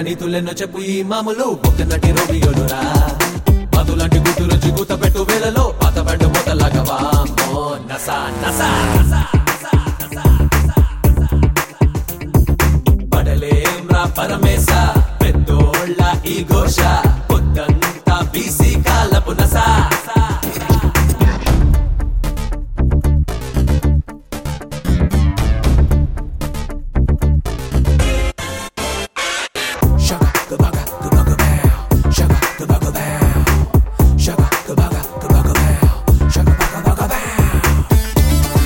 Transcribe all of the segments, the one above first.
నీతులెన్నో చెప్పు ఈ మామూలు ఒక్క నటి రోమియోలురా మధులాంటి గుడ్డురు జిగుత పెట్టు వేళలో పాత బండు మొదలగా వామ్మో నసా నసా పడలేం రా పరమేశ పెద్దోళ్ళ ఈ ఘోష పొద్దంతా బీసీ కాలపు నసా Shaka gabaga gabaga bow. Shaka gabaga bow. Shaka gabaga gabaga bow. Shaka baga baga bow.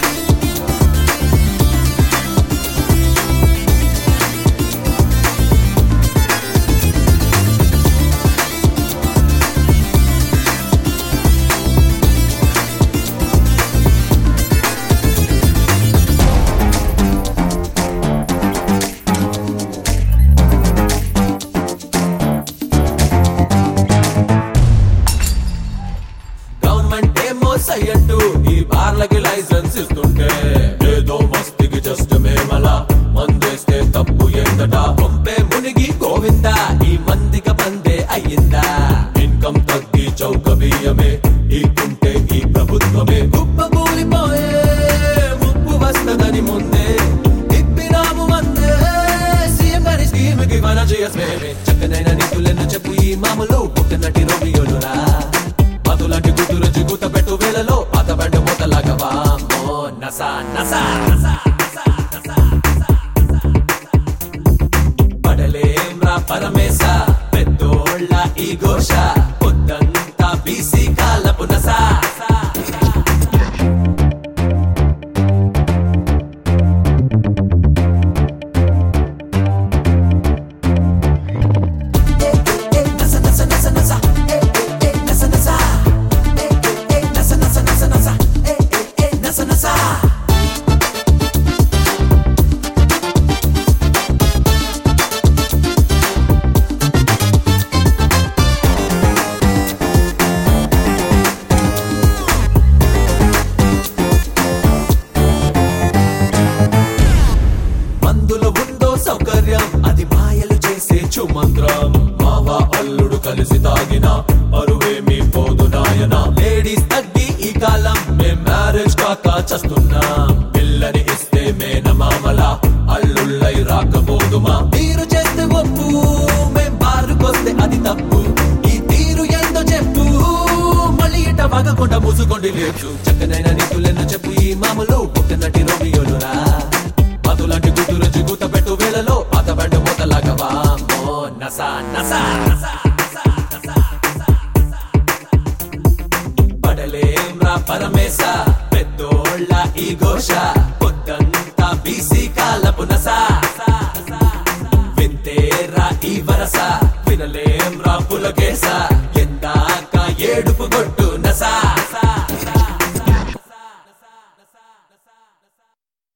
Government ఏమో సయ్యంటూ ఈ బార్లకి లైసెన్స్ ఇస్తుంటే ఏదో మస్తికి జస్ట్ మేమలా మందేస్తే తప్పు ఎందట పంపే మునిగి గోవిందా ఈ మందిక పందే అయ్యిందా ఇన్కమ్ తగ్గి చౌక బియ్యమే ఈకుంటే ఈ ప్రభుత్వమే కుప్ప కూలిపోయే ముప్పు వస్తదని ముందే ఇప్పినాము వందే సీఎం గారి స్కీమ్ కి మన చేయస్మేమే చక్కనైన నీతులెన్ను చెప్పు ఈ మామూలు పుట్ట నటి రోమియోలురా మధులాంటి గుడ్డురు జిగుత పెట్టు వేళలో పాత బండి మూతలాగా వామ్మో నసా నసా పడలేం రా పరమేశ పెద్దోళ్ళ ఈ ఘోష పొద్దంతా బీసీ కాలపు నసా నస నస నస నస నస నస నస నస నస నస నస నస మందులో ఉందో సౌకర్యం అది మాయలు చేసే చుమంత్రం మావా అల్లుడు కలిసి తాగిన పరువేమి పోదు నాయన లేడీస్ తగ్గి ఈ కాలం మేం మ్యారేజ్ కాక చస్తున్నాం పిల్లని ఇస్తే మేన మామల అల్లుళ్ళై రాకపోదుమా మీరు చేస్తే ఒప్పు మేం బారుకొస్తే అది తప్పు ఈ తీరు ఎంతో చెప్పు మళ్ళీ ఇట వగకుండా మూసుకోండి లేదు చక్కనైన నీతులెన్నో చెప్పు ఈ మామూలు పుట్ట నటి రోమియోలురా మధులాంటి గుడ్డురు జిగుత పెట్టు వేళలో పాత బండి మూతలాగా వామ్మో నసా నసా పడలేం రా పరమేశ పెద్దోళ్ళ ఈ ఘోష పొద్దంతా బీసీ కాలపు నసా వింతేరా ఈ వరస వినలేం రా పులకేస